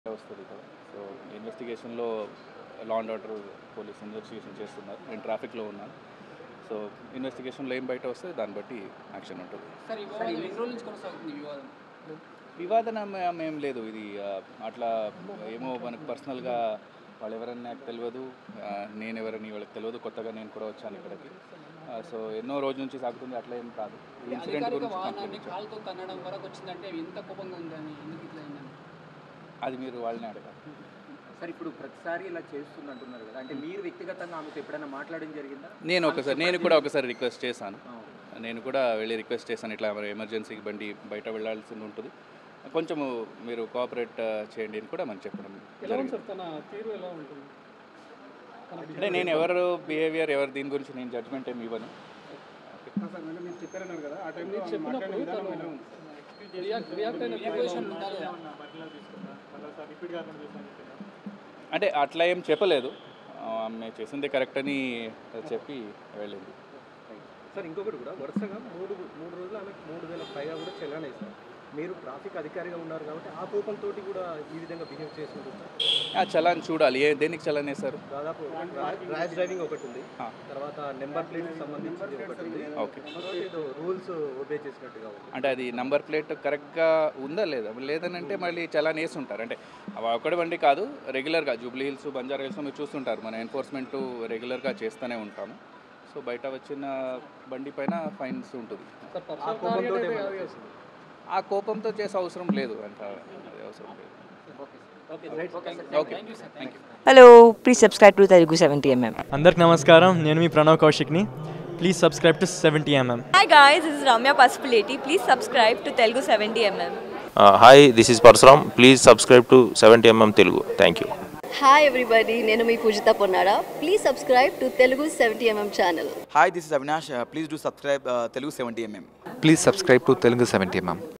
వస్తుంది కదా సో ఇన్వెస్టిగేషన్లో law and order police investigation చేస్తున్నారు నేను ట్రాఫిక్లో ఉన్నాను సో ఇన్వెస్టిగేషన్లో ఏం బయట వస్తే దాన్ని బట్టి యాక్షన్ ఉంటుంది సార్ ఈ వివాదం ఎన్ని రోజుల నుంచి కొనసాగుతుంది ఈ వివాదం వివాదనం ఏం లేదు ఇది ఆ, అట్లా ఏమో మనకు పర్సనల్గా వాళ్ళు ఎవరని నాకు తెలియదు ఆ, నేను ఎవరని వాళ్ళకి తెలియదు కొత్తగా నేను కూడా వచ్చాను ఇక్కడికి ఆ, సో ఎన్నో రోజుల నుంచి సాగుతుంది అట్లా ఏం కాదు ఈ ఇన్సిడెంట్ అధికారిక గురించి వాహనాన్ని కంప్లైంట్ ఇచ్చాను. కాలుతో తన్నడం వరకు వచ్చిందంటే ఎంత కోపంగా ఉందని ఎందుకు ఇట్లా అయిందని అది మీరు వాళ్ళని అడగాలి సార్ ఇప్పుడు ప్రతిసారి ఇలా చేస్తుంది అంటున్నారు కదా అంటే మీరు వ్యక్తిగతంగా ఆమెతో ఎప్పుడైనా మాట్లాడడం జరిగిందా నేను ఒకసారి నేను కూడా ఒకసారి రిక్వెస్ట్ చేశాను నేను కూడా వెళ్ళి రిక్వెస్ట్ చేశాను ఇట్లా మరి ఎమర్జెన్సీకి బండి బయట వెళ్ళాల్సి ఉంటుంది కొంచెము మీరు కోఆపరేట్ చేయండి అని కూడా మనం చెప్పడం జరిగింది తన తీరు ఎలా ఉంటుంది అంటే నేను ఎవరు బిహేవియర్ ఎవరు దీని గురించి నేను జడ్జ్మెంట్ ఏమి ఇవ్వను మీరు చెప్పారన్నారు కదా ఆ టైంలో చెప్పినప్పుడు తను రియాక్ట్ రియాక్ట్ అయిన సిచ్యువేషన్ ఉండాలి అంటే అట్లా ఏం చెప్పలేదు ఆ, ఆమె చేసింది కరెక్ట్ అని చెప్పి వెళ్ళింది సార్ ఇంకొకటి కూడా వరుసగా మూడు మూడు రోజులు ఆమెకు మూడు వేల పైగా కూడా చెల్లానే సార్ మీరు ట్రాఫిక్ అధికారిగా ఉన్నారు కాబట్టి ఆ కోపంతో కూడా ఈ విధంగా బిహేవ్ చేస్తుంటారు సార్ ఆ చలాన్ చూడాలి ఏ దేనికి చలాన్ వేశారు దాదాపు ర్యాష్ డ్రైవింగ్ ఒకటి ఉంది ఆ. తర్వాత నెంబర్ ప్లేట్ సంబంధించి ఒకటి ఉంది ఓకే ఇంకోటి ఏదో రూల్స్ ఒబే చేసినట్టుగా ఉంది అంటే అది నంబర్ ప్లేట్ కరెక్ట్గా ఉందా లేదా లేదనంటే మళ్ళీ చలాన్ వేసి ఉంటారు అంటే అవి ఒకటి బండి కాదు రెగ్యులర్గా జూబ్లీ హిల్స్ బంజారా హిల్స్ మీరు చూస్తుంటారు మన ఎన్ఫోర్స్మెంట్ రెగ్యులర్గా చేస్తూనే ఉంటాము సో బయట వచ్చిన బండి పైన ఫైన్స్ ఉంటుంది ఆ కోపంతో ఏమైనా చేసింది. ఆ కోపంతో చేసే అవసరం లేదు అంత అది అవసరం లేదు okay thank you Hello, please subscribe to Telugu 70mm. అందరికి నమస్కారం నేను మీ ప్రణవ్ కౌశిక్ని please subscribe to seventy MM Hi guys, this is Ramya Pasupuleti. Please subscribe to Telugu 70mm. Hi this is Parashuram please subscribe to seventy MM Telugu thank you hi everybody నేను మీ Pujitha Ponnada please subscribe to Telugu seventy MM channel hi this is Avinash please do subscribe Telugu seventy MM please subscribe to Telugu seventy MM